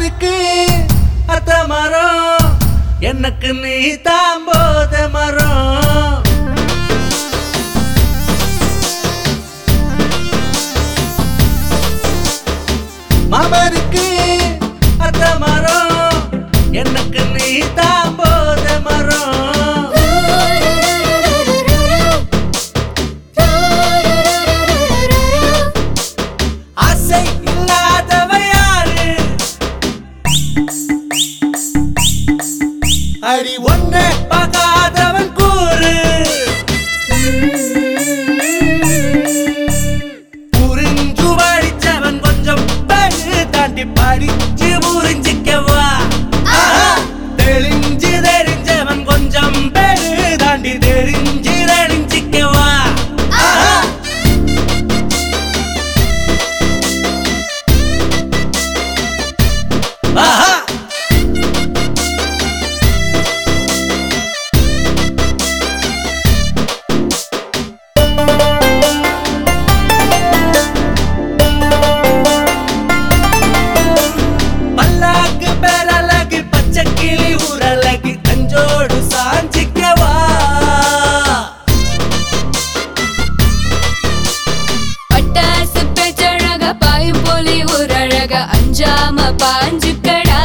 மாமனுக்கு அத்த மரம் எனக்கு நீ தாம்போத மரம் மாமனுக்கு அத்த மரம் எனக்கு நீ தாம்போத மரம் ஆசை இல்லாதவ யாரு அடி ஒன்ன பார்க்காதவன் கூறு புரிஞ்சு படிச்சவன் கொஞ்சம் பழு தாண்டி படிச்சு புரிஞ்சிக்கவா ஆஹா. தெளிஞ்சு தெரிஞ்சவன் கொஞ்சம் பெரு தாண்டி தெரிஞ்சு தெரிஞ்சிக்கவா ஆஹா. ஆஹா பல்லாக்கு பேரழகு பச்சை கிளி ஊரழகு கஞ்சோடு சாஞ்சிக்கவா பட்டாசு பேச்சழக பாயும் போலி ஊரழக அஞ்சாம பாஞ்சுக்கடா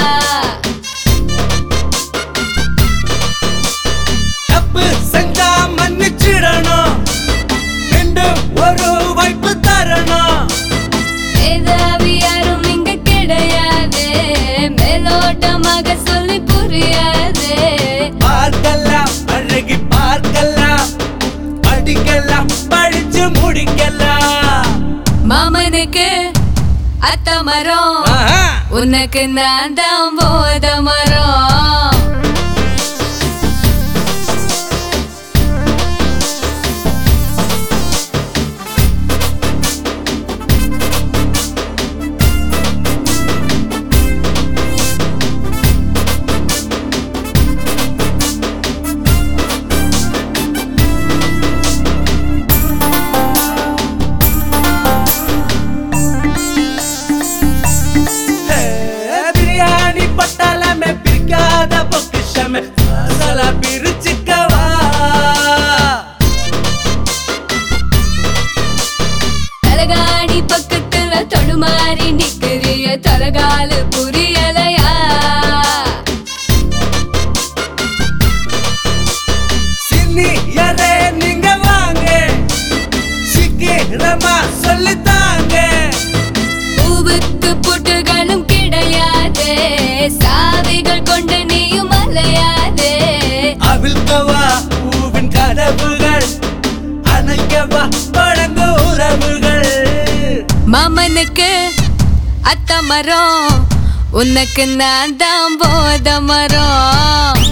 தப்பு செஞ்சா மன்னிச்சிடணும் மீண்டும் ஒரு வாய்ப்பு தரணும் ஏதாவி யாரும் இங்க கிடையாது மேலோட்டமாக சொல்லி புரியாது பார்க்கலாம் அழகி பார்க்கலாம் படிக்கலாம் படிச்சு முடிக்கலாம் மாமனுக்கு அத்த மரம் ஆஹா. உனக்கு நான் தான் போத மரம் ஹே, பிரியாணி பட்டாளமே பிரிக்காத பொக்கிஷமே மசாலா பிரிச்சுக்கவா தலகாணி பக்கத்துல தொடுமாறி நிக்கிறிய தலகாலு புரியலையா சின்னியரே நீங்க வாங்க சீக்கிரமா சொல்லித்தாங்க பூவுக்கு புட்டுகளும் கிடையாது சாவிகள் கொண்டு நீயும் அலையாது அவிழ்க்கவா பூவின் கதவுகள் அணைக்கவா வழங்க உறவுகள் மாமனுக்கு அத்த மரம் உனக்கு நான் தான் போத மரம்